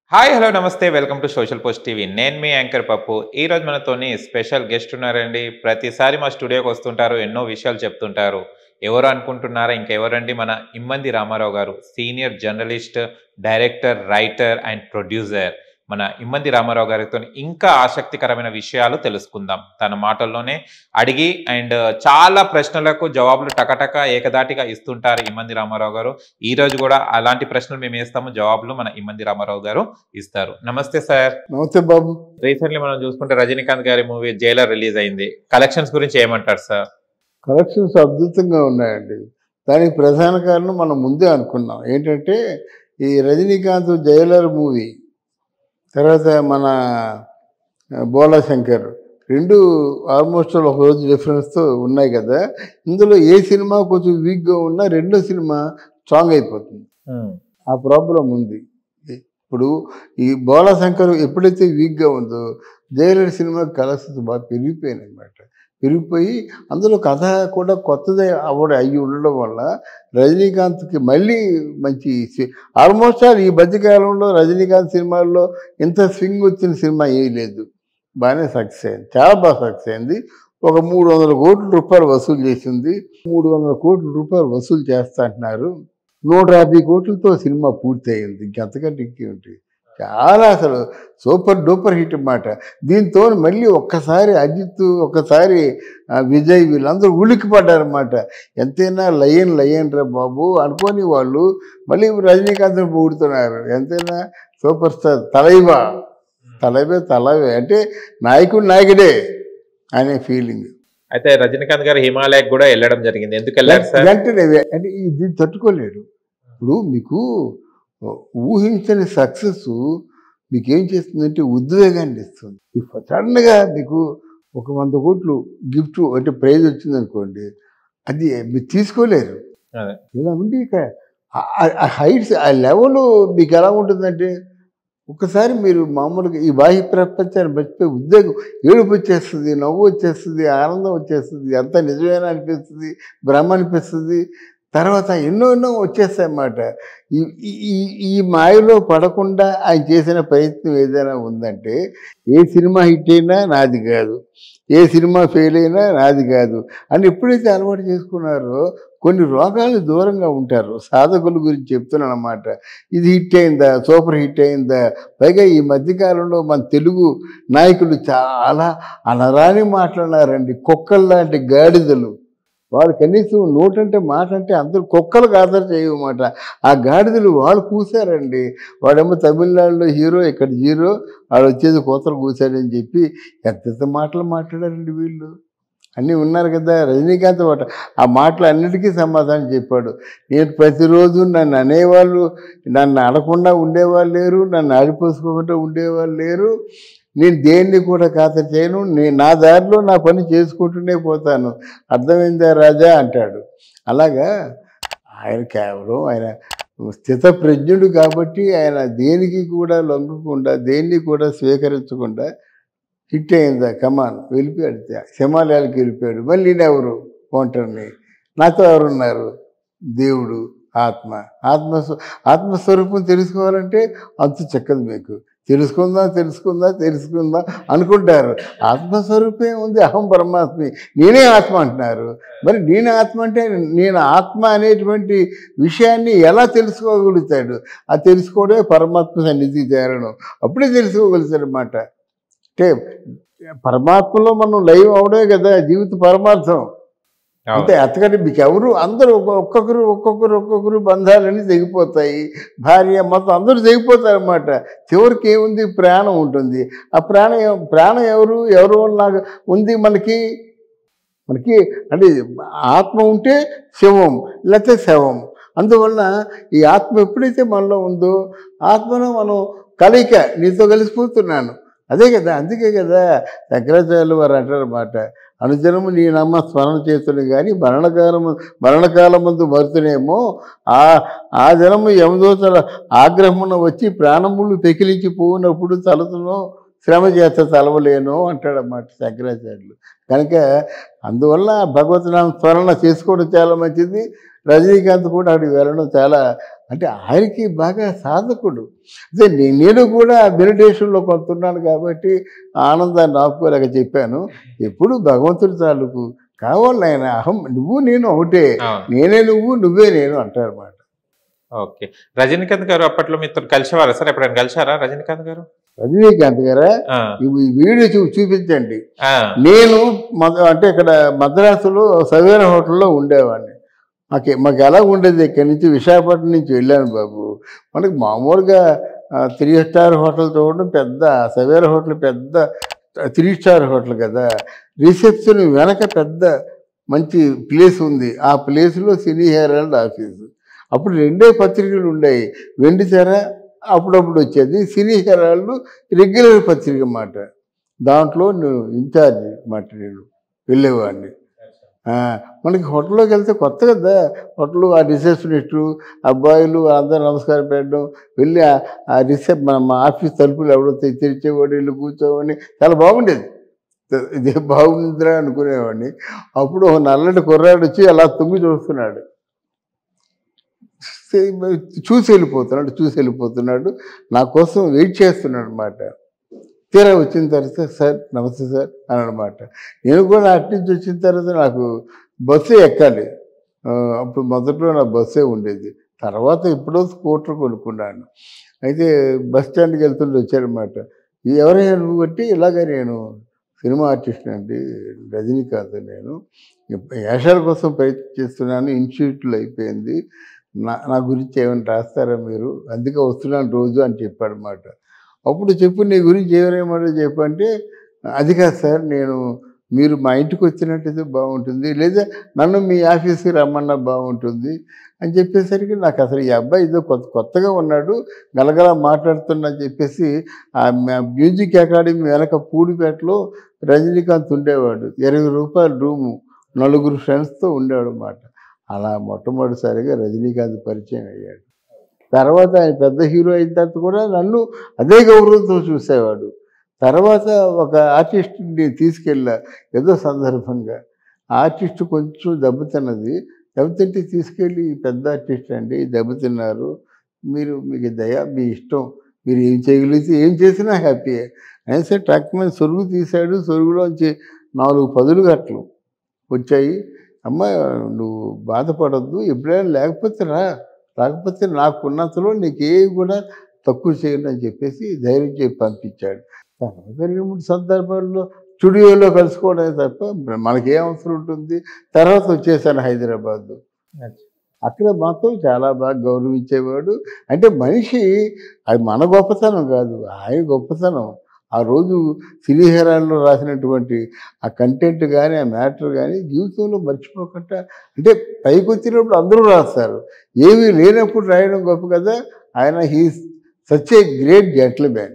Hi hello namaste welcome to social post TV నేను మీ anchor పప్పు ఈ రోజు మనతోని స్పెషల్ గెస్ట్ ఉన్నారండి ప్రతిసారి మా స్టూడియోకి వస్తుంటారు ఎన్నో విషయాలు చెప్తుంటారు ఎవరు అనుకుంటున్నారా ఇంకెవరండి మన Immandi Ramarao garu senior journalist director writer and producer మన ఇమ్మంది రామారావు గారితో ఇంకా ఆసక్తికరమైన విషయాలు తెలుసుకుందాం తన మాటల్లోనే అడిగి అండ్ చాలా ప్రశ్నలకు జవాబులు టకటక ఏకదాటిగా ఇస్తుంటారు ఇమ్మంది రామారావు గారు ఈ రోజు కూడా అలాంటి ప్రశ్నలు మేము వేస్తాము జవాబులు మన ఇమ్మంది రామారావు గారు ఇస్తారు నమస్తే సార్ నమస్తే బాబు రీసెంట్లీ మనం చూసుకుంటే రజనీకాంత్ గారి మూవీ జైలర్ రిలీజ్ అయింది కలెక్షన్స్ గురించి ఏమంటారు సార్ కలెక్షన్స్ అద్భుతంగా ఉన్నాయండి దానికి ప్రధాన కారణం మనం ముందే అనుకున్నాం ఏంటంటే ఈ రజనీకాంత్ జైలర్ మూవీ తర్వాత మన ఆ, బోలా శంకర్ రెండు ఆల్మోస్ట్ ఒక రోజు డిఫరెన్స్తో ఉన్నాయి కదా ఇందులో ఏ సినిమా కొంచెం వీక్గా ఉన్నా రెండో సినిమా స్ట్రాంగ్ అయిపోతుంది ఆ ప్రాబ్లం ఉంది ఇప్పుడు ఈ బోలా శంకర్ ఎప్పుడైతే వీక్గా ఉందో జైలర్ సినిమా కలెక్షన్స్ బాగా పెరిగిపోయినాయి అన్నమాట పెరిగిపోయి అందులో కథ కూడా కొత్తదే అవ్వడం అయ్యి ఉండడం వల్ల రజనీకాంత్కి మళ్ళీ మంచి ఆల్మోస్ట్ ఆల్ ఈ మధ్యకాలంలో రజనీకాంత్ సినిమాల్లో ఇంత స్వింగ్ వచ్చిన సినిమా ఏమీ లేదు బాగానే సక్సెస్ అయింది చాలా బాగా సక్సెస్ అయింది ఒక మూడు వందల కోట్ల రూపాయలు వసూలు చేసింది మూడు వందల కోట్ల రూపాయలు వసూలు చేస్తా అంటున్నారు నూట యాభై కోట్లతో సినిమా పూర్తి అయింది ఇంకెంతకంటే ఇంకేమిటి చాలా అసలు సూపర్ డూపర్ హిట్ అన్నమాట దీంతో మళ్ళీ ఒక్కసారి అజిత్ ఒక్కసారి ఆ, విజయ్ వీళ్ళందరూ ఉలిక్కిపడ్డారన్నమాట ఎంతైనా లయన్ లయన్ రా బాబు అనుకోని వాళ్ళు మళ్ళీ రజనీకాంత్ని పొగుడుతున్నారు ఎంతైనా సూపర్ స్టార్ తలైవా తలైవే తలవే అంటే నాయకుడు నాయకుడే అనే ఫీలింగ్ అయితే రజనీకాంత్ గారు హిమాలయకు కూడా వెళ్ళడం జరిగింది ఎందుకు వెళ్ళారు సార్ వెంటనే అంటే ఈ- దీన్ని తట్టుకోలేడు ఇప్పుడు మీకు ఊహించని సక్సెస్ మీకు ఏం చేస్తుందంటే ఉద్వేగాన్ని ఇస్తుంది సడన్గా మీకు ఒక వంద కోట్లు గిఫ్ట్ అంటే ప్రైజ్ వచ్చింది అనుకోండి అది మీరు తీసుకోలేరు అదే. ఇలా ఉండి ఇక ఆ హైట్స్ ఆ లెవెల్ మీకు ఎలా ఉంటుందంటే ఒకసారి మీరు మామూలుగా ఈ బాహ్య ప్రపంచాన్ని మర్చిపోయి ఉద్యోగం ఏడుపు వచ్చేస్తుంది నవ్వు వచ్చేస్తుంది ఆనందం వచ్చేస్తుంది అంత నిజమేనా అనిపిస్తుంది భ్రమ అనిపిస్తుంది తర్వాత ఎన్నో ఎన్నో వచ్చేస్తాయి అన్నమాట ఈ ఈ- ఈ ఈ మాయలో పడకుండా ఆయన చేసిన ప్రయత్నం ఏదైనా ఉందంటే ఏ సినిమా హిట్ అయినా నాది కాదు ఏ సినిమా ఫెయిల్ అయినా నాది కాదు అని ఎప్పుడైతే అలవాటు చేసుకున్నారో కొన్ని రోగాలు దూరంగా ఉంటారు సాధకుల గురించి చెప్తున్నాను అన్నమాట ఇది హిట్ అయిందా సూపర్ హిట్ అయిందా పైగా ఈ మధ్యకాలంలో మన తెలుగు నాయకులు చాలా అనరాని మాట్లాడినారండి కుక్కల్లాంటి గాడిదలు వాళ్ళు కనీసం నోటంటే మాట అంటే అందరూ కుక్కలకు ఆధార చేయమాట ఆ గాడిదలు వాళ్ళు కూసారండి వాడేమో తమిళనాడులో హీరో ఇక్కడ హీరో వాడు వచ్చేది కోతలు కూసాడని చెప్పి ఎంత మాటలు మాట్లాడారండి వీళ్ళు అన్నీ ఉన్నారు కదా రజనీకాంత్ మాట ఆ మాటలు అన్నిటికీ సమాధానం చెప్పాడు నేను ప్రతిరోజు నన్ను అనేవాళ్ళు నన్ను అడగకుండా ఉండేవాళ్ళు లేరు నన్ను ఆడిపోసుకోకుండా ఉండేవాళ్ళు లేరు నేను దేన్ని కూడా ఖాతరు చేయను నేను నా దారిలో నా పని చేసుకుంటూనే పోతాను అర్థమైందా రాజా అంటాడు అలాగా ఆయన కేవలం ఆయన స్థితప్రజ్ఞుడు కాబట్టి ఆయన దేనికి కూడా లొంగకుండా దేన్ని కూడా స్వీకరించకుండా హిట్ అయిందా కమాన్ వెళ్ళిపోయాడు హిమాలయాలకు వెళ్ళిపోయాడు మళ్ళీ ఎవరు ఒంటరిని నాతో ఎవరున్నారు దేవుడు ఆత్మ ఆత్మ ఆత్మస్వరూపం తెలుసుకోవాలంటే అంతు చెక్కదు మీకు తెలుసుకుందా తెలుసుకుందా తెలుసుకుందా అనుకుంటారు ఆత్మస్వరూపం ఉంది అహం పరమాత్మి నేనే ఆత్మ అంటున్నారు మరి నేనే ఆత్మ అంటే నేను ఆత్మ అనేటువంటి విషయాన్ని ఎలా తెలుసుకోగలుగుతాడు ఆ తెలుసుకోవడమే పరమాత్మ సన్నిధి చేరడం అప్పుడే తెలుసుకోగలుగుతాడు అన్నమాట అంటే పరమాత్మలో మనం లైవ్ అవడమే కదా జీవిత పరమార్థం అంతే అంతకంటే మీకు ఎవరు అందరూ ఒక్కొ- ఒక్కొక్కరు ఒక్కొక్కరు ఒక్కొక్కరు బంధాలన్నీ తెగిపోతాయి భార్య మొత్తం అందరూ తెగిపోతారన్నమాట చివరికి ఏముంది ప్రాణం ఉంటుంది ఆ ప్రాణం ఎవ- ప్రాణం ఎవరు ఎవరు నాకు ఉంది మనకి మనకి అంటే ఆత్మ ఉంటే శవం లేకపోతే శవం అందువలన ఈ ఆత్మ ఎప్పుడైతే మనలో ఉందో ఆత్మను మనం కలయిక నీతో కలిసిపోతున్నాను అదే కదా అందుకే కదా శంకరాచార్యులు వారు అంటారన్నమాట అనుజనము నీ నమ్మ స్మరణ చేతుని కానీ మరణకాలము మరణకాలం ముందు మరుతునేమో ఆ ఆ జనము యమదోతల ఆగ్రహమున వచ్చి ప్రాణములు పెకిలించి పోయినప్పుడు తలతును శ్రమ చేత తలవలేను అంటాడన్నమాట శంకరాచార్యులు కనుక అందువల్ల భగవద్నామ స్మరణ చేసుకోవడం చాలా మంచిది రజనీకాంత్ కూడా అక్కడికి వెళ్ళడం చాలా అంటే ఆయనకి బాగా సాధకుడు అదే నే- నేను కూడా మెడిటేషన్లో కొంత ఉన్నాను కాబట్టి ఆ ఆనందాన్ని ఆపుకోలేక చెప్పాను ఎప్పుడు భగవంతుడి తాలూకు కావాలి ఆయన అహం నువ్వు నేను ఒకటే అవును. నేనే నువ్వు నువ్వే నేను అంటారు అన్నమాట ఓకే రజనీకాంత్ గారు అప్పట్లో మీతో కలిసేవారా సార్ ఎప్పుడైనా కలిసారా రజనీకాంత్ గారు రజనీకాంత్ గారా ఆ, ఈ వీడియో చూ చూపించండి ఆ, నేను నేను మద- అంటే ఇక్కడ మద్రాసులో సవేర హోటల్లో ఉండేవాడిని మాకు మాకు ఎలా ఉండేది ఇక్కడి నుంచి విశాఖపట్నం నుంచి వెళ్ళాను బాబు మనకి మామూలుగా త్రీ స్టార్ హోటల్ చూడడం పెద్ద సవేర హోటల్ పెద్ద త్రీ స్టార్ హోటల్ కదా రిసెప్షన్ వెనక పెద్ద మంచి ప్లేస్ ఉంది ఆ ప్లేస్లో సినీ హెరాల్డ్ ఆఫీసు అప్పుడు రెండే పత్రికలు ఉండేవి వెండి తెర అప్పుడప్పుడు వచ్చేది సినీ హెరాల్డ్ రెగ్యులర్ పత్రిక మాట దాంట్లో నేను ఇన్ఛార్జ్ మాట నేను వెళ్ళేవాడిని ఆ, మనకి హోటల్లోకి వెళ్తే కొత్త కదా హోటల్ ఆ రిసెప్షనిస్ట్ అబ్బాయిలు అందరూ నమస్కారం పెట్టడం వెళ్ళి ఆ- ఆ రిసెప్ మన మా ఆఫీస్ తలుపులు ఎవడో తె- తెరిచేవాడు వెళ్ళి కూర్చోవని చాలా బాగుండేది ఇదే బాగుందిరా అనుకునేవాడిని అప్పుడు ఒక నల్లటి కుర్రాడు వచ్చి అలా తొంగి చూస్తున్నాడు చూసి వెళ్ళిపోతున్నాడు చూసి వెళ్ళిపోతున్నాడు నా కోసం వెయిట్ చేస్తున్నాడు అనమాట తీరా వచ్చిన తర్వాత సార్ నమస్తే సార్ అని అనమాట నేను కూడా అటు నుంచి వచ్చిన తర్వాత నాకు బస్సు ఎక్కాలి ఆ, అప్పుడు మొదట్లో నా బస్సే ఉండేది తర్వాత ఎప్పుడో స్కూటర్ కొనుక్కున్నాను అయితే బస్ స్టాండ్కి వెళ్తుంటే వచ్చారనమాట ఎవరైనా నువ్వు బట్టి ఇలాగ నేను సినిమా ఆర్టిస్ట్ అండి రజనీకాంత్ నేను వేషాల కోసం ప్రయత్నం చేస్తున్నాను ఇన్స్టిట్యూట్లో అయిపోయింది నా నా గురించి ఏమైనా రాస్తారా మీరు అందుకే వస్తున్నాను రోజు అని చెప్పాడనమాట అప్పుడు చెప్పు నీ గురించి ఏమేమో చెప్పంటే అది కాదు సార్ నేను మీరు మా ఇంటికి వచ్చినట్టయితే బాగుంటుంది లేదా నన్ను మీ ఆఫీస్కి రమ్మన్నా బాగుంటుంది అని చెప్పేసరికి నాకు అసలు ఈ అబ్బాయి ఏదో కొత్త కొత్తగా ఉన్నాడు గలగల మాట్లాడుతున్నా అని చెప్పేసి ఆ మ- మ్యూజిక్ అకాడమీ వెనక పూడిపేటలో రజనీకాంత్ ఉండేవాడు ఇరవై రూపాయల రూము నలుగురు ఫ్రెండ్స్తో ఉండేవాడు అన్నమాట అలా మొట్టమొదటిసారిగా రజనీకాంత్ పరిచయం అయ్యాడు తర్వాత ఆయన పెద్ద హీరో అయిన తర్వాత కూడా నన్ను అదే గౌరవంతో చూసేవాడు తర్వాత ఒక ఆర్టిస్ట్ని తీసుకెళ్ళా ఏదో సందర్భంగా ఆర్టిస్ట్ కొంచెం దెబ్బతిన్నది దెబ్బతింటే తీసుకెళ్ళి "ఈ పెద్ద ఆర్టిస్ట్ అండి దెబ్బతిన్నారు మీరు మీకు దయ మీ ఇష్టం మీరు ఏం చేయగలిగితే ఏం చేసినా హ్యాపీయే అయినా సరే ట్రక్ మీద సొరుగు తీశాడు సొరుగులోంచి నాలుగు పదులు గట్లు వచ్చాయి అమ్మ నువ్వు బాధపడద్దు ఎప్పుడైనా లేకపోతే రా రాకపోతే నాకున్నంతలో నీకేవి కూడా తక్కువ చేయను అని చెప్పేసి ధైర్యం చెప్పి పంపించాడు తర్వాత రెండు మూడు సందర్భాల్లో స్టూడియోలో కలుసుకోవడమే తప్ప మనకేం అవసరం ఉంటుంది తర్వాత వచ్చేసాను హైదరాబాద్ అక్కడ మాత్రం చాలా బాగా గౌరవించేవాడు అంటే మనిషి అది మన గొప్పతనం కాదు ఆయన గొప్పతనం ఆ రోజు సిరిహరాల్లో రాసినటువంటి ఆ కంటెంట్ కానీ ఆ మ్యాటర్ కానీ జీవితంలో మర్చిపోకుండా అంటే పైకి వచ్చినప్పుడు అందరూ రాస్తారు ఏమీ లేనప్పుడు రాయడం గొప్ప కదా ఆయన he such a great gentleman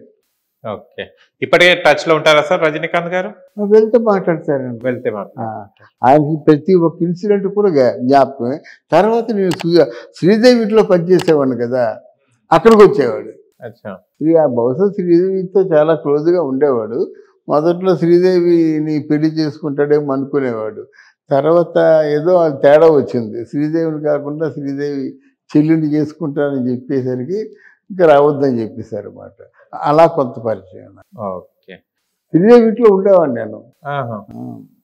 okay ఇప్పటికే టచ్ లో ఉంటారా సార్ రజనీకాంత్ గారు వెళ్తే మాట్లాడతారండి వెళ్తే మాత్రం ఆ, ఆయనకి ప్రతి ఒక్క ఇన్సిడెంట్ కూడా జ్ఞా- జ్ఞాపకమే తర్వాత నేను శ్రీ- శ్రీదేవి ఇంట్లో పనిచేసేవాడిని కదా అక్కడికి వచ్చేవాడు అచ్చా శ్రీ ఆ బహుశా శ్రీదేవితో చాలా క్లోజ్గా ఉండేవాడు మొదట్లో శ్రీదేవిని పెళ్లి చేసుకుంటాడేమో అనుకునేవాడు తర్వాత ఏదో అది తేడా వచ్చింది శ్రీదేవిని కాకుండా శ్రీదేవి చెల్లిని చేసుకుంటానని చెప్పేసరికి ఇంకా రావద్దని చెప్పేశారు అన్నమాట అలా కొంత పరిచయం ఓకే శ్రీదేవి ఇంట్లో ఉండేవాడిని నేను ఆహా. ఆ.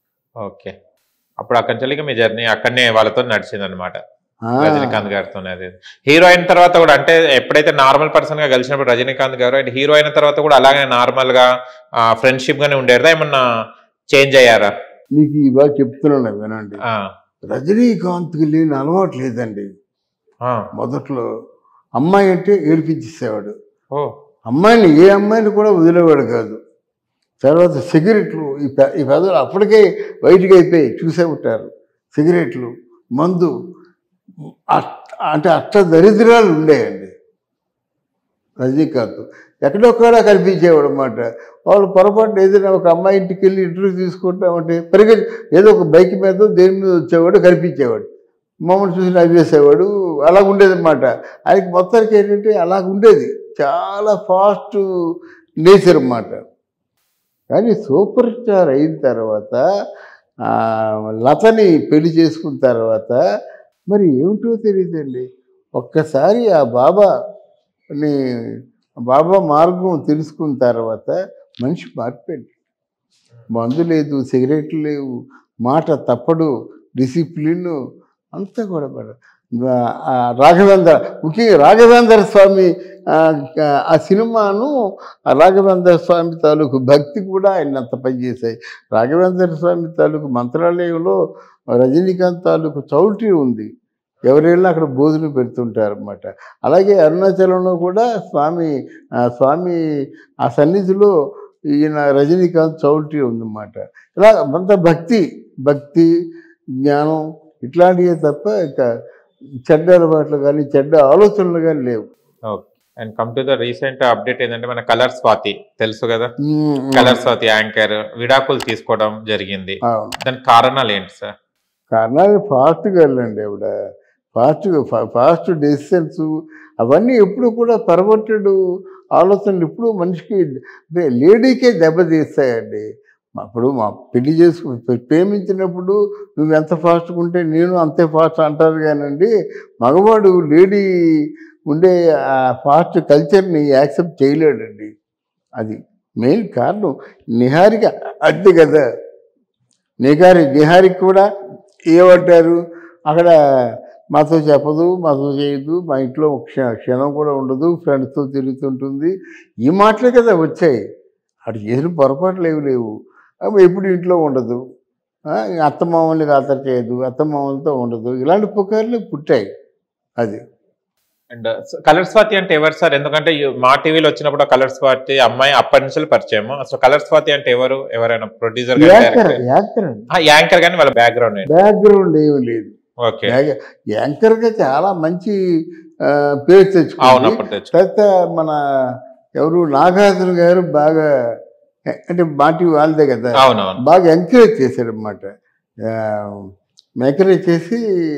ఓకే అప్పుడు అక్కడి నుంచి ఇక మీ జర్నీ అక్కడనే వాళ్ళతో నడిచింది అనమాట ఆ. రజనీకాంత్ గారితో అది హీరో అయిన తర్వాత కూడా అంటే ఎప్పుడైతే నార్మల్ పర్సన్ గా కలిసినప్పుడు రజనీకాంత్ గారు అండ్ హీరో అయిన తర్వాత కూడా అలాగే నార్మల్ గా ఫ్రెండ్షిప్ గానే ఉండేదా ఏమన్నా చేంజ్ అయ్యారా మీకు ఇవాళ చెప్తున్నాను వినండి ఆ, రజనీకాంత్కి లేని అలవాటు లేదండి ఆ, మొదట్లో అమ్మాయి అంటే ఏడిపించేసేవాడు ఓ అమ్మాయిని ఏ అమ్మాయిని కూడా వదిలేవాడు కాదు తర్వాత సిగరెట్లు ఈ పె- ఈ పెదవులు అప్పటికే బయటికి అయిపోయి చూసే ఉంటారు సిగరెట్లు మందు అట్- అంటే అష్ట దరిద్రాలు ఉండేయండి రజనీకాంత్ ఎక్కడొక్కడ కనిపించేవాడు అనమాట వాళ్ళు పొరపాటు ఏదైనా ఒక అమ్మాయి ఇంటికి వెళ్ళి ఇంటర్వ్యూ తీసుకుంటామంటే పరిగె ఏదో ఒక బైక్ మీద దేని మీద వచ్చేవాడు కనిపించేవాడు మమ్మల్ని చూసి నవ్వేసేవాడు అలా ఉండేది అనమాట ఆయనకి మొత్తానికి ఏంటంటే అలా ఉండేది చాలా ఫాస్ట్ నేచర్ అన్నమాట కానీ సూపర్ స్టార్ అయిన తర్వాత ఆ, లతని పెళ్లి చేసుకున్న తర్వాత మరి ఏమిటో తెలియదండి ఒక్కసారి ఆ బాబాని బాబా మార్గం తెలుసుకున్న తర్వాత మనిషి మారిపోయింది మందు లేదు సిగరెట్లు లేవు మాట తప్పడు డిసిప్లిన్ అంతా కూడా మరి ఆ రాఘవేంద్ర ముఖ్యంగా రాఘవేంద్ర స్వామి ఆ, ఆ సినిమాను ఆ రాఘవేంద్ర స్వామి తాలూకు భక్తి కూడా ఆయన అంత పనిచేశాయి రాఘవేంద్ర స్వామి తాలూకు మంత్రాలయంలో రజనీకాంత్ తాలూకు చౌల్ట్రీ ఉంది ఎవరైనా అక్కడ భోజనం పెడుతుంటారు అనమాట అలాగే అరుణాచలంలో కూడా స్వామి ఆ స్వామి ఆ సన్నిధిలో ఈయన రజనీకాంత్ చౌల్ట్రీ ఉందన్నమాట ఇలా అంత భక్తి భక్తి జ్ఞానం ఇట్లాంటివే తప్ప ఇక చెడ్డ అలవాట్లు కానీ చెడ్డ ఆలోచనలు కానీ లేవు okay and come to the recent update ఏంటంటే మన కలర్ స్వాతి తెలుసు కదా ఉమ్, కలర్ స్వాతి యాంకర్ విడాకులు తీసుకోవడం జరిగింది అవును దానికి కారణాలు ఏంటి సార్ కారణాలు ఫాస్ట్గా వెళ్ళండి ఆవిడ ఫాస్ట్గా ఫాస్ట్ డెసిషన్స్ అవన్నీ ఎప్పుడు కూడా పరవట్టడు ఆలోచనలు ఎప్పుడు మనిషికి అంటే లేడీకే దెబ్బతీస్తాయండి అప్పుడు మా పెళ్లి చేసుకు ప్రేమించినప్పుడు నువ్వు ఎంత ఫాస్ట్గా ఉంటే నేను అంతే ఫాస్ట్ అంటారు కానండి మగవాడు లేడీ ఉండే ఆ ఫాస్ట్ కల్చర్ని యాక్సెప్ట్ చేయలేడండి అది మెయిన్ కారణం నిహారిక అంతే కదా నిహారి నిహారికి కూడా ఏమంటారు అక్కడ మాతో చెప్పదు మాతో చేయదు మా ఇంట్లో ఒక క్ష- క్షణం కూడా ఉండదు ఫ్రెండ్స్తో తిరుగుతుంటుంది ఈ మాటలే కదా వచ్చాయి అటు చేసిన పొరపాట్లు ఏవి లేవు అవి ఎప్పుడు ఇంట్లో ఉండదు ఆ, అత్తమామల్ని ఖాతరు చేయదు అత్తమామలతో ఉండదు ఇలాంటి పుకార్లు పుట్టాయి అది అండ్ కలర్ స్వాతి అంటే ఎవరు సార్ ఎందుకంటే ఈ మా టీవీలో వచ్చినప్పుడు కలర్ స్వాతి అమ్మాయి అప్పటి నుంచి పరిచయం అసలు కలర్ స్వాతి అంటే ఎవరు ఎవరైనా ప్రొడ్యూసర్ యాంకర్ యాంకర్ అండి యాంకర్ కానీ వాళ్ళ బ్యాక్గ్రౌండ్ ఏంటి బ్యాక్గ్రౌండ్ ఏమీ లేదు ఓకే యాంకర్- యాంకర్గా చాలా మంచి ఆ, పేరు అవును తెచ్చుకుంది అప్పుడు తెచ్చు తర్వాత మన ఎవరు నాగార్జున గారు బాగా అంటే మాటి వాళ్ళదే కదా అవునవును బాగా ఎంకరేజ్ చేశాడు అనమాట ఎంకరేజ్ చేసి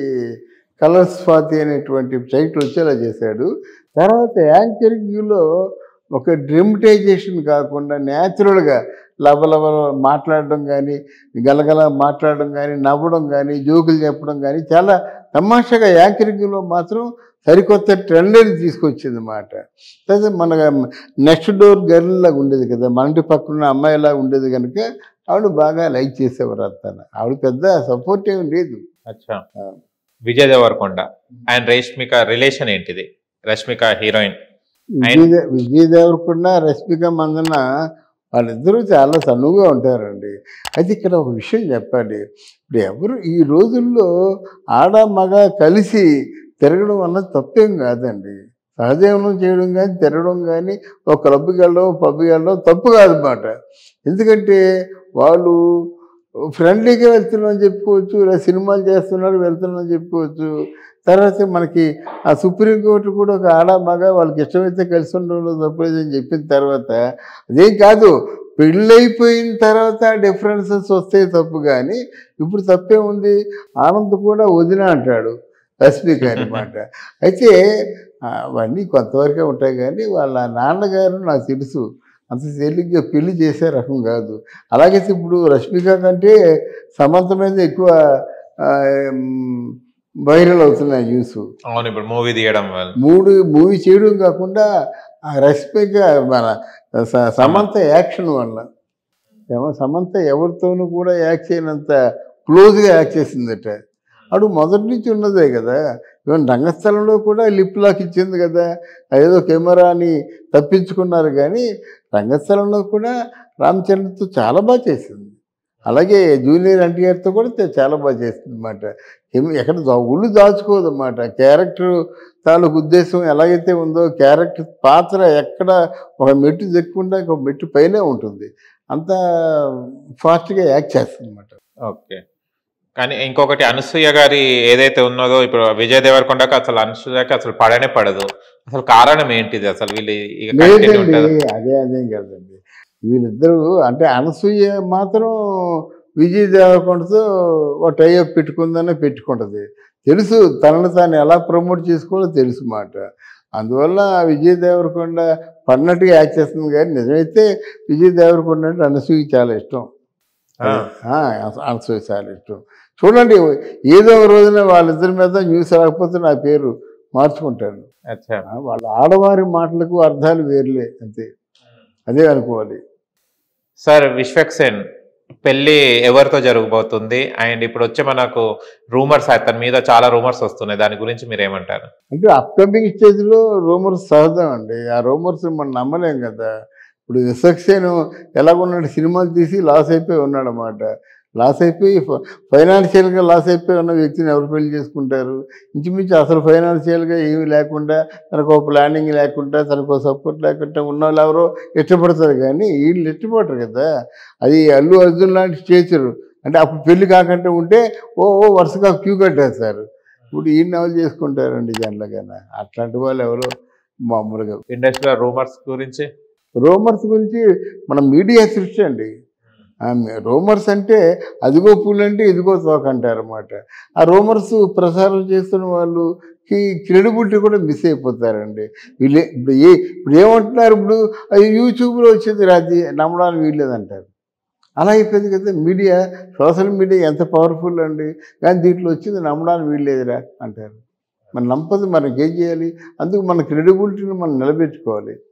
కలర్ స్వాతి అనేటువంటి టైటిల్ వచ్చేలా చేశాడు తర్వాత యాంకరింగ్లో ఒక డ్రమటైజేషన్ కాకుండా న్యాచురల్గా లవలవ మాట్లాడడం కానీ గలగల మాట్లాడడం కానీ నవ్వడం కానీ జోకులు చెప్పడం కానీ చాలా తమాషాగా యాంకరింగ్లో మాత్రం సరికొత్త ట్రెండ్ని తీసుకొచ్చింది అన్నమాట తర్వాత మన నెక్స్ట్ డోర్ గర్ల్ లాగా ఉండేది కదా మన ఇంటి పక్కన అమ్మాయిలాగా ఉండేది కనుక ఆవిడ బాగా లైక్ చేసేవారు అంతా ఆవిడ పెద్ద సపోర్ట్ ఏమి లేదు అచ్చా ఆ. విజయ్ దేవరకొండ అండ్ రేష్మిక రిలేషన్ ఏంటిది రష్మిక హీరోయిన్ విజయ విజయ్ దేవరకొండ రష్మిక మందన వాళ్ళిద్దరూ చాలా సన్నుగా ఉంటారండి అయితే ఇక్కడ ఒక విషయం చెప్పాలి ఇప్పుడు ఎవరు ఈ రోజుల్లో ఆడ మగ కలిసి తిరగడం అన్నది తప్పేం కాదండి సహజీవనం చేయడం కానీ తిరగడం కానీ ఒక క్లబ్కి వెళ్ళడం పబ్కి వెళ్ళడం తప్పు కాదన్నమాట ఎందుకంటే వాళ్ళు ఫ్రెండ్లీగా వెళ్తున్నామని చెప్పుకోవచ్చు లేదా సినిమాలు చేస్తున్నారు వెళ్తున్నామని చెప్పుకోవచ్చు తర్వాత మనకి ఆ సుప్రీంకోర్టు కూడా ఒక ఆడ మగ వాళ్ళకి ఇష్టమైతే కలిసి ఉండడంలో తప్పలేదని చెప్పిన తర్వాత అదేం కాదు పెళ్ళైపోయిన తర్వాత డిఫరెన్సెస్ వస్తాయి తప్పు కానీ ఇప్పుడు తప్పే ఉంది ఆనంద్ కూడా వదిన అంటాడు రష్మి గారి మాట అయితే ఆ, అవన్నీ కొంతవరకే ఉంటాయి కానీ వాళ్ళ నాన్నగారు నాకు తెలుసు అంత తేలిగ్గా పెళ్లి చేసే రకం కాదు అలాగే ఇప్పుడు రష్మిక కంటే సమంత మీద ఎక్కువ ఆ, మ్, వైరల్ అవుతున్నాయి న్యూస్ అవును ఇప్పుడు మూవీ తీయడం వల్ల మూడు మూవీ చేయడం కాకుండా ఆ రష్మిక మన స- సమంత యాక్షన్ వల్ల ఏమో సమంత ఎవరితోనూ కూడా యాక్ట్ చేయనంత క్లోజ్గా యాక్ట్ చేసిందట అడు మొదటి నుంచి ఉన్నదే కదా ఈవెన్ రంగస్థలంలో కూడా లిప్ లాక్ ఇచ్చింది కదా అదేదో కెమెరాని తప్పించుకున్నారు కానీ రంగస్థలంలో కూడా రామచరణ్తో చాలా బాగా చేసింది అలాగే జూనియర్ ఎన్టీఆర్తో కూడా తే- చాలా బాగా చేస్తుంది అనమాట ఎక్కడ దా- ఒళ్ళు దాచుకోదు అనమాట క్యారెక్టర్ తాలూకు ఉద్దేశం ఎలాగైతే ఉందో క్యారెక్టర్ పాత్ర ఎక్కడ ఒక మెట్టు చెక్కకుండా ఒక మెట్టు పైనే ఉంటుంది అంత ఫాస్ట్గా యాక్ట్ చేస్తుంది అనమాట ఓకే కానీ ఇంకొకటి అనసూయ గారి ఏదైతే ఉన్నదో ఇప్పుడు విజయ్ దేవరకొండకు అసలు అనసూయకి అసలు పడనే పడదు అసలు కారణం ఏంటిది అసలు వీళ్ళు ఇక continue లేదండి ఉంటుందా? అదే అదేం కాదండి వీళ్ళిద్దరూ అంటే అనసూయ మాత్రం విజయ్ దేవరకొండతో ఒక టైఅప్ పెట్టుకుందనే పెట్టుకుంటుంది తెలుసు తనను తాను ఎలా ప్రమోట్ చేసుకోవాలో తెలుసు మాట అందువల్ల విజయ్ దేవరకొండ పడినట్టుగా యాక్ట్ చేస్తుంది కానీ నిజమైతే విజయ్ దేవరకొండ అంటే అనసూయ చాలా ఇష్టం ఆ, ఆ, అనసూయ చాలా ఇష్టం చూడండి ఏదో ఒక రోజున వాళ్ళిద్దరి మీద న్యూస్ రాకపోతే నా పేరు మార్చుకుంటాను అచ్చా ఆ, వాళ్ళ ఆడవారి మాటలకు అర్థాలు వేరులే అంతే అదే అనుకోవాలి సార్ విశ్వక్సేన్ పెళ్లి ఎవరితో జరగబోతుంది అండ్ ఇప్పుడు వచ్చే మనకు రూమర్స్ అతని మీద చాలా రూమర్స్ వస్తున్నాయి దాని గురించి మీరు ఏమంటారు అంటే అప్కమింగ్ స్టేజ్లో రూమర్స్ సహజం అండి ఆ రూమర్స్ మనం నమ్మలేం కదా ఇప్పుడు విశ్వక్సేను ఎలాగున్నాడు సినిమాలు తీసి లాస్ అయిపోయి ఉన్నాడు అన్నమాట లాస్ అయిపోయి ఫైనాన్షియల్గా లాస్ అయిపోయి ఉన్న వ్యక్తిని ఎవరు పెళ్లి చేసుకుంటారు ఇంచుమించు అసలు ఫైనాన్షియల్గా ఏమీ లేకుండా తనకు ప్లానింగ్ లేకుండా తనకు సపోర్ట్ లేకుండా ఉన్న వాళ్ళు ఎవరో ఇష్టపడతారు కానీ వీళ్ళు ఇష్టపడరు కదా అది అల్లు అర్జున్ లాంటి స్టేచరు అంటే అప్పుడు పెళ్లి కాకుండా ఉంటే ఓ ఓ వరుసగా క్యూ కట్టేస్తారు ఇప్పుడు ఈయన ఎవరు చేసుకుంటారండి జనరల్గానే అట్లాంటి వాళ్ళు ఎవరో మామూలుగా ఇండస్ట్రీలో రూమర్స్ గురించి రోమర్స్ గురించి మన మీడియా సృష్టి అండి రోమర్స్ అంటే అదిగో పూలు అంటే ఇదిగో తోక అంటారన్నమాట ఆ రోమర్స్ ప్రసారం చేస్తున్న వాళ్ళకి క్రెడిబిలిటీ కూడా మిస్ అయిపోతారండి వీళ్ళే ఇప్పుడు ఏ ఇప్పుడు ఏమంటున్నారు ఇప్పుడు అది యూట్యూబ్లో వచ్చింది రాజీ నమ్మడానికి వీల్లేదంటారు అలా అయిపోయింది కదా మీడియా సోషల్ మీడియా ఎంత పవర్ఫుల్ అండి కానీ దీంట్లో వచ్చింది నమ్మడానికి వీల్లేదురా అంటారు మనం నమ్మదు మనకి ఏం చేయాలి అందుకు మన క్రెడిబిలిటీని మనం నిలబెట్టుకోవాలి